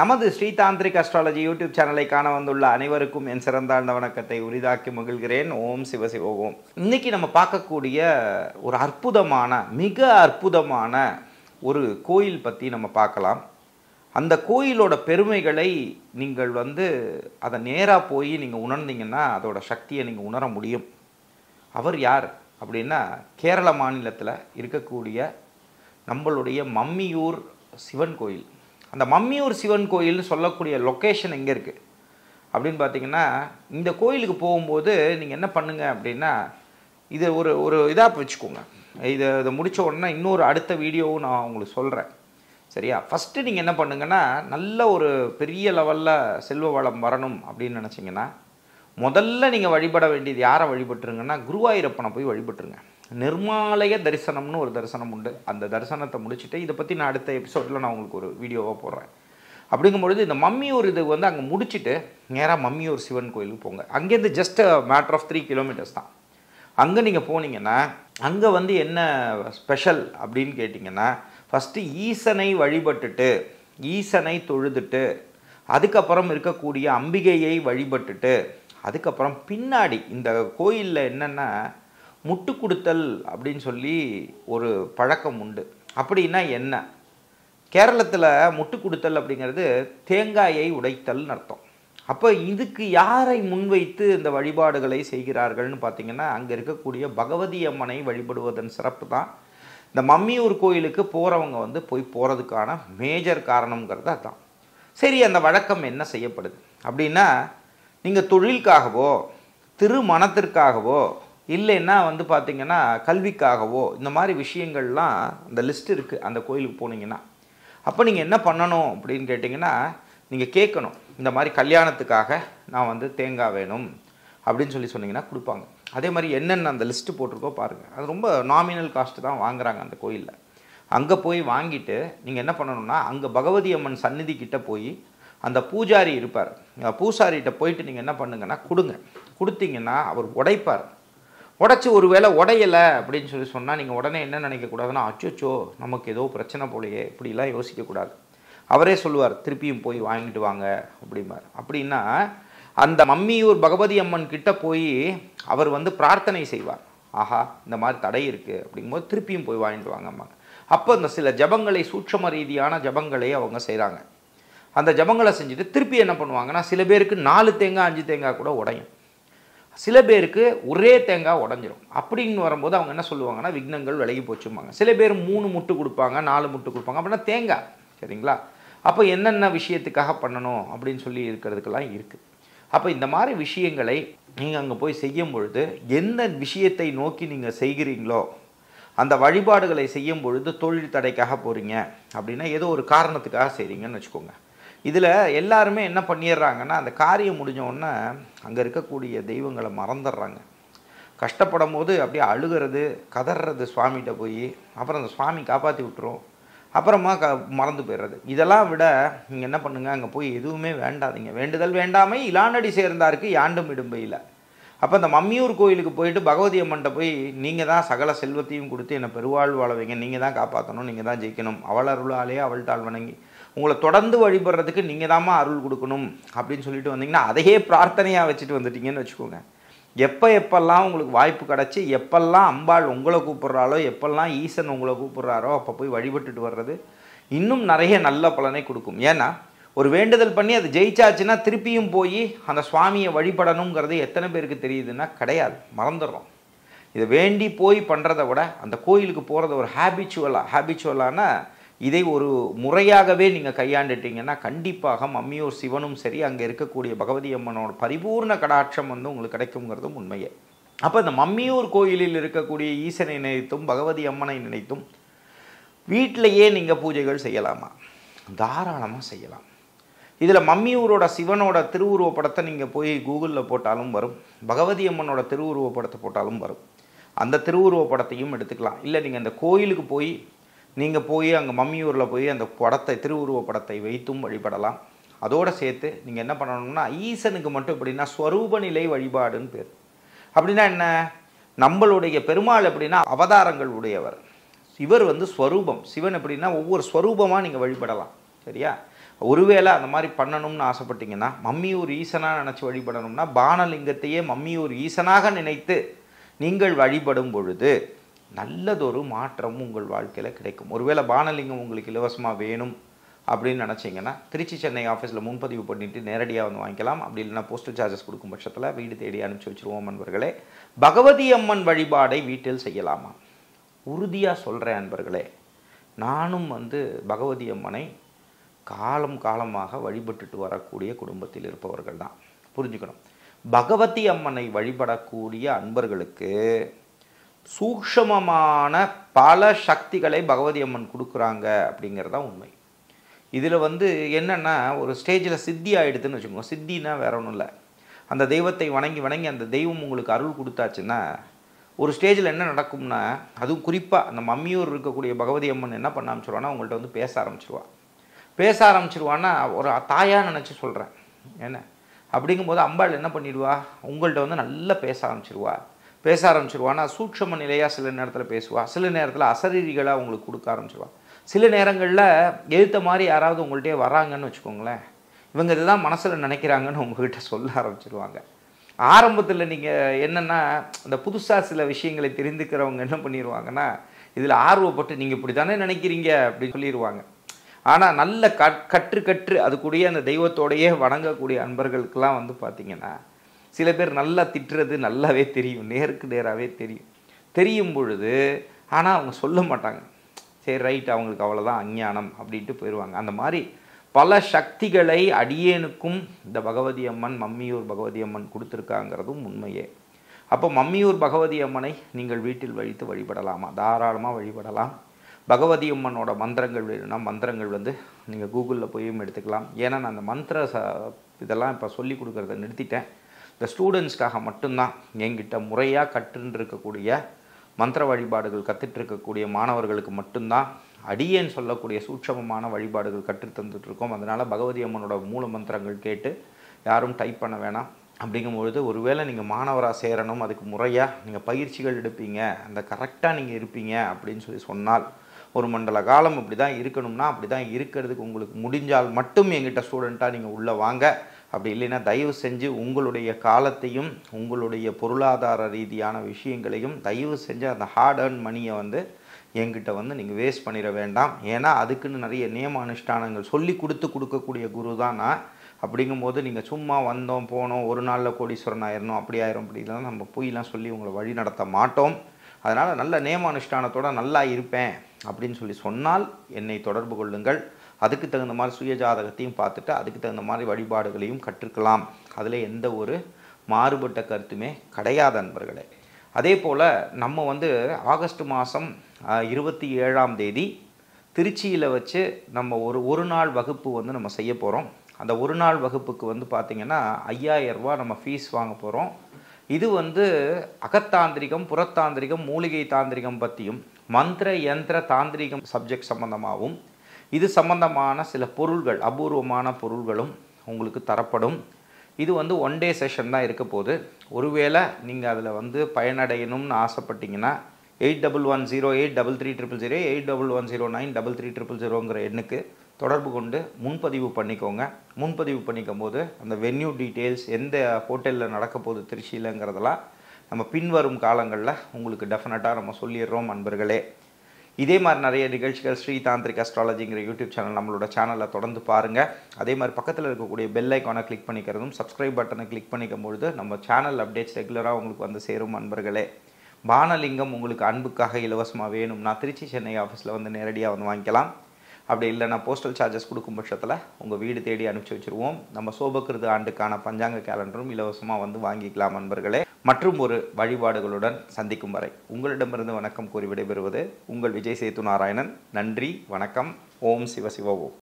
நமது ஸ்ரீதாந்திரிக் astrology YouTube சேனலை காண வந்துள்ள அனைவருக்கும் என் சிறந்தாழ்ந்த வணக்கத்தை உரிதாக்கி மகிழ்கிறேன் ஓம் சிவ சிவ ஓம் இன்னைக்கு நம்ம பார்க்கக்கூடிய ஒரு அற்புதமான மிக அற்புதமான ஒரு கோயில் பற்றி நம்ம பார்க்கலாம் அந்த கோயிலோட பெருமைகளை நீங்கள் வந்து அதை நேராக போய் நீங்கள் உணர்ந்தீங்கன்னா அதோட சக்தியை நீங்கள் உணர முடியும் அவர் யார் அப்படின்னா கேரள மாநிலத்தில் இருக்கக்கூடிய நம்மளுடைய மம்மியூர் சிவன் கோயில் அந்த மம்மியூர் சிவன் கோயில்னு சொல்லக்கூடிய லொக்கேஷன் எங்கே இருக்குது அப்படின்னு பார்த்தீங்கன்னா இந்த கோயிலுக்கு போகும்போது நீங்கள் என்ன பண்ணுங்க அப்படின்னா இது ஒரு ஒரு இதாக வச்சுக்கோங்க இதை இதை முடிச்ச உடனே இன்னொரு அடுத்த வீடியோவும் நான் உங்களுக்கு சொல்கிறேன் சரியா ஃபஸ்ட்டு நீங்கள் என்ன பண்ணுங்கன்னா நல்ல ஒரு பெரிய லெவலில் செல்வ வளம் வரணும் அப்படின்னு நினச்சிங்கன்னா முதல்ல நீங்கள் வழிபட வேண்டியது யாரை வழிபட்டுருங்கன்னா குருவாயூரப்பனை போய் வழிபட்டுருங்க நிர்மாலய தரிசனம்னு ஒரு தரிசனம் உண்டு அந்த தரிசனத்தை முடிச்சுட்டு இதை பற்றி நான் அடுத்த எபிசோடில் நான் உங்களுக்கு ஒரு வீடியோவாக போடுறேன் அப்படிங்கும்பொழுது இந்த மம்மியூர் இது வந்து அங்கே முடிச்சுட்டு நேராக மம்மியூர் சிவன் கோயிலுக்கு போங்க அங்கேருந்து just matter of three kilometres தான் அங்கே நீங்கள் போனீங்கன்னா அங்கே வந்து என்ன ஸ்பெஷல் அப்படின்னு கேட்டிங்கன்னா ஃபஸ்ட்டு ஈசனை வழிபட்டுட்டு ஈசனை தொழுதுட்டு அதுக்கப்புறம் இருக்கக்கூடிய அம்பிகையை வழிபட்டுட்டு அதுக்கப்புறம் பின்னாடி இந்த கோயிலில் என்னென்னா முட்டு கொடுத்தல் அப்படின்னு சொல்லி ஒரு பழக்கம் உண்டு அப்படின்னா என்ன கேரளத்தில் முட்டு கொடுத்தல் அப்படிங்கிறது தேங்காயை உடைத்தல்னு அர்த்தம் அப்போ இதுக்கு யாரை முன்வைத்து இந்த வழிபாடுகளை செய்கிறார்கள்னு பார்த்தீங்கன்னா அங்கே இருக்கக்கூடிய பகவதி அம்மனை வழிபடுவதன் சிறப்பு தான் இந்த மம்மியூர் கோயிலுக்கு போகிறவங்க வந்து போய் போகிறதுக்கான மேஜர் காரணங்கிறது அதுதான் சரி அந்த வழக்கம் என்ன செய்யப்படுது அப்படின்னா நீங்கள் தொழிலுக்காகவோ திருமணத்திற்காகவோ இல்லைன்னா வந்து பார்த்தீங்கன்னா கல்விக்காகவோ இந்த மாதிரி விஷயங்கள்லாம் அந்த லிஸ்ட் இருக்குது அந்த கோயிலுக்கு போனீங்கன்னா அப்போ நீங்கள் என்ன பண்ணணும் அப்படின்னு கேட்டிங்கன்னா நீங்கள் கேட்கணும் இந்த மாதிரி கல்யாணத்துக்காக நான் வந்து தேங்காய் வேணும் அப்படின்னு சொல்லி சொன்னீங்கன்னா கொடுப்பாங்க அதே மாதிரி என்னென்ன அந்த லிஸ்ட்டு போட்டிருக்கோ பாருங்கள் அது ரொம்ப நாமினல் காஸ்ட்டு தான் வாங்குறாங்க அந்த கோயிலில் அங்கே போய் வாங்கிட்டு நீங்கள் என்ன பண்ணணும்னா அங்கே பகவதி அம்மன் சந்நிதி கிட்ட போய் அந்த பூஜாரி இருப்பார் பூசாரிகிட்ட போயிட்டு நீங்கள் என்ன பண்ணுங்கன்னா கொடுங்க கொடுத்தீங்கன்னா அவர் உடைப்பார் உடச்சி ஒரு வேளை உடையலை அப்படின்னு சொல்லி சொன்னால் நீங்கள் உடனே என்ன நினைக்கக்கூடாதுன்னா அச்சோச்சோ நமக்கு ஏதோ பிரச்சனை போலையே இப்படிலாம் யோசிக்கக்கூடாது அவரே சொல்லுவார் திருப்பியும் போய் வாங்கிட்டு வாங்க அப்படிம்பார் அப்படின்னா அந்த மம்மியூர் பகவதி அம்மன் கிட்ட போய் அவர் வந்து பிரார்த்தனை செய்வார் ஆஹா இந்த மாதிரி தடை இருக்குது அப்படிங்கும்போது திருப்பியும் போய் வாங்கிட்டு வாங்கம்மா அப்போ இந்த சில ஜபங்களை சூட்சம ரீதியான ஜபங்களை அவங்க செய்கிறாங்க அந்த ஜபங்களை செஞ்சுட்டு திருப்பி என்ன பண்ணுவாங்கன்னா சில பேருக்கு நாலு தேங்காய் அஞ்சு தேங்காய் கூட உடையும் சில பேருக்கு ஒரே தேங்காய் உடஞ்சிரும் அப்படின்னு வரும்போது அவங்க என்ன சொல்லுவாங்கன்னா விக்னங்கள் விலகி போச்சும்பாங்க சில பேர் மூணு முட்டு கொடுப்பாங்க நாலு முட்டு கொடுப்பாங்க அப்படின்னா தேங்காய் சரிங்களா அப்போ என்னென்ன விஷயத்துக்காக பண்ணணும் அப்படின்னு சொல்லி இருக்கிறதுக்கெல்லாம் இருக்குது அப்போ இந்த மாதிரி விஷயங்களை நீங்கள் அங்கே போய் செய்யும் பொழுது எந்த விஷயத்தை நோக்கி நீங்கள் செய்கிறீங்களோ அந்த வழிபாடுகளை செய்யும் பொழுது தொழில் தடைக்காக போகிறீங்க அப்படின்னா ஏதோ ஒரு காரணத்துக்காக செய்கிறீங்கன்னு வச்சுக்கோங்க இதில் எல்லாருமே என்ன பண்ணிடுறாங்கன்னா அந்த காரியம் முடிஞ்ச உடனே அங்கே இருக்கக்கூடிய தெய்வங்களை மறந்துடுறாங்க கஷ்டப்படும் போது அப்படியே அழுகிறது கதறது சுவாமிகிட்ட போய் அப்புறம் அந்த சுவாமி காப்பாற்றி விட்டுரும் அப்புறமா க மறந்து போயிடுறது இதெல்லாம் விட நீங்கள் என்ன பண்ணுங்கள் அங்கே போய் எதுவுமே வேண்டாதீங்க வேண்டுதல் வேண்டாமை இலானடி சேர்ந்தாருக்கு யாண்டும் இடும்பையில் அப்போ இந்த மம்மியூர் கோயிலுக்கு போயிட்டு பகவதி அம்மன்ட்ட போய் நீங்கள் தான் சகல செல்வத்தையும் கொடுத்து என்னை பெருவாழ் வாழ வைங்க நீங்கள் தான் காப்பாற்றணும் நீங்கள் தான் ஜெயிக்கணும் அவள் அருளாலே அவள்தாள் வணங்கி உங்களை தொடர்ந்து வழிபடுறதுக்கு நீங்கள் தாம்மா அருள் கொடுக்கணும் அப்படின்னு சொல்லிட்டு வந்தீங்கன்னா அதையே பிரார்த்தனையாக வச்சுட்டு வந்துட்டீங்கன்னு வச்சுக்கோங்க எப்போ எப்பெல்லாம் உங்களுக்கு வாய்ப்பு கிடச்சி எப்பெல்லாம் அம்பாள் உங்களை கூப்பிட்றாலோ எப்பெல்லாம் ஈசன் உங்களை கூப்பிட்றாரோ அப்போ போய் வழிபட்டுட்டு வர்றது இன்னும் நிறைய நல்ல பலனை கொடுக்கும் ஏன்னா ஒரு வேண்டுதல் பண்ணி அது ஜெயிச்சாச்சுன்னா திருப்பியும் போய் அந்த சுவாமியை வழிபடணுங்கிறது எத்தனை பேருக்கு தெரியுதுன்னா கிடையாது மறந்துடுறோம் இதை வேண்டி போய் பண்ணுறதை விட அந்த கோயிலுக்கு போகிறத ஒரு ஹேபிச்சுவலாக ஹேபிச்சுவலான இதை ஒரு முறையாகவே நீங்கள் கையாண்டுட்டீங்கன்னா கண்டிப்பாக மம்மியூர் சிவனும் சரி அங்கே இருக்கக்கூடிய பகவதி அம்மனோட பரிபூர்ண கடாட்சம் வந்து உங்களுக்கு கிடைக்குங்கிறதும் உண்மையே அப்போ இந்த மம்மியூர் கோயிலில் இருக்கக்கூடிய ஈசனை நினைத்தும் பகவதி அம்மனை நினைத்தும் வீட்டிலையே நீங்கள் பூஜைகள் செய்யலாமா தாராளமாக செய்யலாம் இதில் மம்மியூரோட சிவனோட திருவுருவ படத்தை நீங்கள் போய் கூகுளில் போட்டாலும் வரும் பகவதி அம்மனோட திருவுருவ படத்தை போட்டாலும் வரும் அந்த திருவுருவ படத்தையும் எடுத்துக்கலாம் இல்லை நீங்கள் இந்த கோயிலுக்கு போய் நீங்கள் போய் அங்கே மம்மியூரில் போய் அந்த படத்தை திருவுருவ படத்தை வைத்தும் வழிபடலாம் அதோடு சேர்த்து நீங்கள் என்ன பண்ணணும்னா ஈசனுக்கு மட்டும் எப்படின்னா ஸ்வரூப நிலை வழிபாடுன்னு பேர் அப்படின்னா என்ன நம்மளுடைய பெருமாள் எப்படின்னா அவதாரங்கள் உடையவர் இவர் வந்து ஸ்வரூபம் சிவன் எப்படின்னா ஒவ்வொரு ஸ்வரூபமாக நீங்கள் வழிபடலாம் சரியா ஒருவேளை அந்த மாதிரி பண்ணணும்னு ஆசைப்பட்டீங்கன்னா மம்மியூர் ஈசனாக நினச்சி வழிபடணும்னா பானலிங்கத்தையே மம்மியூர் ஈசனாக நினைத்து நீங்கள் வழிபடும் பொழுது நல்லதொரு மாற்றம் உங்கள் வாழ்க்கையில் கிடைக்கும் ஒருவேளை பானலிங்கம் உங்களுக்கு இலவசமாக வேணும் அப்படின்னு நினச்சிங்கன்னா திருச்சி சென்னை ஆஃபீஸில் முன்பதிவு பண்ணிட்டு நேரடியாக வந்து வாங்கிக்கலாம் அப்படி இல்லைன்னா போஸ்டல் சார்ஜஸ் கொடுக்கும் பட்சத்தில் வீடு தேடி அனுப்பிச்சி வச்சுருவோம் அன்பர்களே பகவதி அம்மன் வழிபாடை வீட்டில் செய்யலாமா உறுதியாக சொல்கிறேன் அன்பர்களே நானும் வந்து பகவதி அம்மனை காலம் காலமாக வழிபட்டுட்டு வரக்கூடிய குடும்பத்தில் இருப்பவர்கள் தான் புரிஞ்சுக்கணும் பகவதி அம்மனை வழிபடக்கூடிய அன்பர்களுக்கு சூக்ஷமமான பல சக்திகளை பகவதி அம்மன் கொடுக்குறாங்க அப்படிங்கிறது தான் உண்மை இதில் வந்து என்னென்னா ஒரு ஸ்டேஜில் சித்தி ஆகிடுதுன்னு வச்சுக்கோங்க சித்தினா வேற ஒன்றும் இல்லை அந்த தெய்வத்தை வணங்கி வணங்கி அந்த தெய்வம் உங்களுக்கு அருள் கொடுத்தாச்சுன்னா ஒரு ஸ்டேஜில் என்ன நடக்கும்னா அதுவும் குறிப்பாக அந்த மம்மியூர் இருக்கக்கூடிய பகவதி அம்மன் என்ன பண்ண ஆரம்பிச்சிருவான்னா உங்கள்கிட்ட வந்து பேச ஆரம்பிச்சிருவா பேச ஆரம்பிச்சிருவான்னா ஒரு தாயாக நினச்சி சொல்கிறேன் என்ன அப்படிங்கும்போது அம்பாள் என்ன பண்ணிடுவா உங்கள்கிட்ட வந்து நல்லா பேச ஆரம்பிச்சிருவா பேச ஆரம்பிச்சிருவான்னா சூட்சம நிலையாக சில நேரத்தில் பேசுவா சில நேரத்தில் அசரீரிகளாக உங்களுக்கு கொடுக்க ஆரம்பிச்சிருவா சில நேரங்களில் எழுத்த மாதிரி யாராவது உங்கள்கிட்டயே வராங்கன்னு வச்சுக்கோங்களேன் இவங்க இதுதான் மனசில் நினைக்கிறாங்கன்னு உங்ககிட்ட சொல்ல ஆரம்பிச்சிருவாங்க ஆரம்பத்தில் நீங்கள் என்னென்னா இந்த புதுசாக சில விஷயங்களை தெரிந்துக்கிறவங்க என்ன பண்ணிடுவாங்கன்னா இதில் ஆர்வப்பட்டு நீங்கள் இப்படி தானே நினைக்கிறீங்க அப்படின்னு சொல்லிடுவாங்க ஆனால் நல்ல கட் கற்று கற்று அது கூடயே அந்த தெய்வத்தோடையே வணங்கக்கூடிய அன்பர்களுக்கெல்லாம் வந்து பார்த்திங்கன்னா சில பேர் நல்லா திட்டுறது நல்லாவே தெரியும் நேருக்கு நேராகவே தெரியும் தெரியும் பொழுது ஆனால் அவங்க சொல்ல மாட்டாங்க சரி ரைட் அவங்களுக்கு அவ்வளோதான் அஞ்ஞானம் அப்படின்ட்டு போயிடுவாங்க அந்த மாதிரி பல சக்திகளை அடியேனுக்கும் இந்த பகவதி அம்மன் மம்மியூர் பகவதி அம்மன் கொடுத்துருக்காங்கிறதும் உண்மையே அப்போ மம்மியூர் பகவதி அம்மனை நீங்கள் வீட்டில் வைத்து வழிபடலாமா தாராளமாக வழிபடலாம் பகவதி அம்மனோட மந்திரங்கள் வேணும்னா மந்திரங்கள் வந்து நீங்கள் கூகுளில் போயும் எடுத்துக்கலாம் ஏன்னா நான் அந்த மந்திர ச இதெல்லாம் இப்போ சொல்லி கொடுக்குறத நிறுத்திட்டேன் இந்த ஸ்டூடெண்ட்ஸ்க்காக மட்டும்தான் என்கிட்ட முறையாக கற்றுன்னு இருக்கக்கூடிய மந்திர வழிபாடுகள் கற்றுட்டு இருக்கக்கூடிய மாணவர்களுக்கு மட்டும்தான் அடியேன் சொல்லக்கூடிய சூட்சமமான வழிபாடுகள் கற்றுத் தந்துட்டு இருக்கோம் அதனால் பகவதி அம்மனோட மூல மந்திரங்கள் கேட்டு யாரும் டைப் பண்ண வேணாம் அப்படிங்கும்பொழுது ஒருவேளை நீங்கள் மாணவராக சேரணும் அதுக்கு முறையாக நீங்கள் பயிற்சிகள் எடுப்பீங்க அந்த கரெக்டாக நீங்கள் இருப்பீங்க அப்படின்னு சொல்லி சொன்னால் ஒரு மண்டல காலம் இப்படி தான் இருக்கணும்னா அப்படி தான் இருக்கிறதுக்கு உங்களுக்கு முடிஞ்சால் மட்டும் எங்கிட்ட ஸ்டூடெண்ட்டாக நீங்கள் உள்ளே வாங்க அப்படி இல்லைன்னா தயவு செஞ்சு உங்களுடைய காலத்தையும் உங்களுடைய பொருளாதார ரீதியான விஷயங்களையும் தயவு செஞ்சு அந்த ஹார்ட் ஏர்ன் மணியை வந்து என்கிட்ட வந்து நீங்கள் வேஸ்ட் பண்ணிட வேண்டாம் ஏன்னா அதுக்குன்னு நிறைய நியம அனுஷ்டானங்கள் சொல்லி கொடுத்து கொடுக்கக்கூடிய குரு தான் நான் அப்படிங்கும்போது நீங்கள் சும்மா வந்தோம் போனோம் ஒரு நாளில் கோடீஸ்வரன் ஆயிரணும் அப்படி ஆயிரும் அப்படிலாம் நம்ம பொய்லாம் சொல்லி உங்களை வழி நடத்த மாட்டோம் அதனால் நல்ல நியம அனுஷ்டானத்தோட நல்லா இருப்பேன் அப்படின்னு சொல்லி சொன்னால் என்னை தொடர்பு கொள்ளுங்கள் அதுக்கு தகுந்த மாதிரி சுய ஜாதகத்தையும் பார்த்துட்டு அதுக்கு தகுந்த மாதிரி வழிபாடுகளையும் கற்றுக்கலாம் அதில் எந்த ஒரு மாறுபட்ட கருத்துமே கிடையாது அன்பர்களே அதே போல் நம்ம வந்து ஆகஸ்ட் மாதம் இருபத்தி ஏழாம் தேதி திருச்சியில் வச்சு நம்ம ஒரு ஒரு நாள் வகுப்பு வந்து நம்ம செய்ய போகிறோம் அந்த ஒரு நாள் வகுப்புக்கு வந்து பார்த்திங்கன்னா ஐயாயிரரூபா நம்ம ஃபீஸ் வாங்க போகிறோம் இது வந்து அகத்தாந்திரிகம் புறத்தாந்திரிகம் மூலிகை தாந்திரிகம் பற்றியும் மந்திர யந்திர தாந்திரிகம் சப்ஜெக்ட் சம்பந்தமாகவும் இது சம்பந்தமான சில பொருள்கள் அபூர்வமான பொருள்களும் உங்களுக்கு தரப்படும் இது வந்து ஒன் டே செஷன் தான் இருக்க போகுது ஒருவேளை நீங்கள் அதில் வந்து பயனடையணும்னு ஆசைப்பட்டீங்கன்னா eight double one zero eight double three triple zero eight double one zero nine double three triple ஜீரோங்கிற எண்ணுக்கு தொடர்பு கொண்டு முன்பதிவு பண்ணிக்கோங்க முன்பதிவு பண்ணிக்கும் போது அந்த வென்யூ டீட்டெயில்ஸ் எந்த ஹோட்டலில் நடக்க போகுது திருச்சியிலங்கிறதெல்லாம் நம்ம பின்வரும் காலங்களில் உங்களுக்கு டெஃபினட்டாக நம்ம சொல்லிடுறோம் நண்பர்களே இதே மாதிரி நிறைய நிகழ்ச்சிகள் ஸ்ரீ தாந்திரிக் அஸ்ட்ராலஜிங்கிற யூடியூப் சேனல் நம்மளோட சேனலில் தொடர்ந்து பாருங்கள் அதே மாதிரி பக்கத்தில் இருக்கக்கூடிய பெல் ஐக்கானை கிளிக் பண்ணிக்கிறதும் சப்ஸ்கிரைப் பட்டனை கிளிக் பண்ணிக்கும் பொழுது நம்ம சேனல் அப்டேட்ஸ் ரெகுலராக உங்களுக்கு வந்து சேரும் நண்பர்களே பானலிங்கம் உங்களுக்கு அன்புக்காக இலவசமாக வேணும்னா திருச்சி சென்னை ஆஃபீஸில் வந்து நேரடியாக வந்து வாங்கிக்கலாம் அப்படி இல்லைன்னா போஸ்டல் சார்ஜஸ் கொடுக்கும் பட்சத்தில் உங்கள் வீடு தேடி அனுப்பிச்சி வச்சுருவோம் நம்ம சோபக்கிருது ஆண்டுக்கான பஞ்சாங்க கேலண்டரும் இலவசமாக வந்து வாங்கிக்கலாம் நண்பர்களே மற்றும் ஒரு வழிபாடுகளுடன் சந்திக்கும் வரை உங்களிடமிருந்து வணக்கம் கூறி விடைபெறுவது உங்கள் விஜய் சேத்து நாராயணன் நன்றி வணக்கம் ஓம் சிவ சிவ ஓம்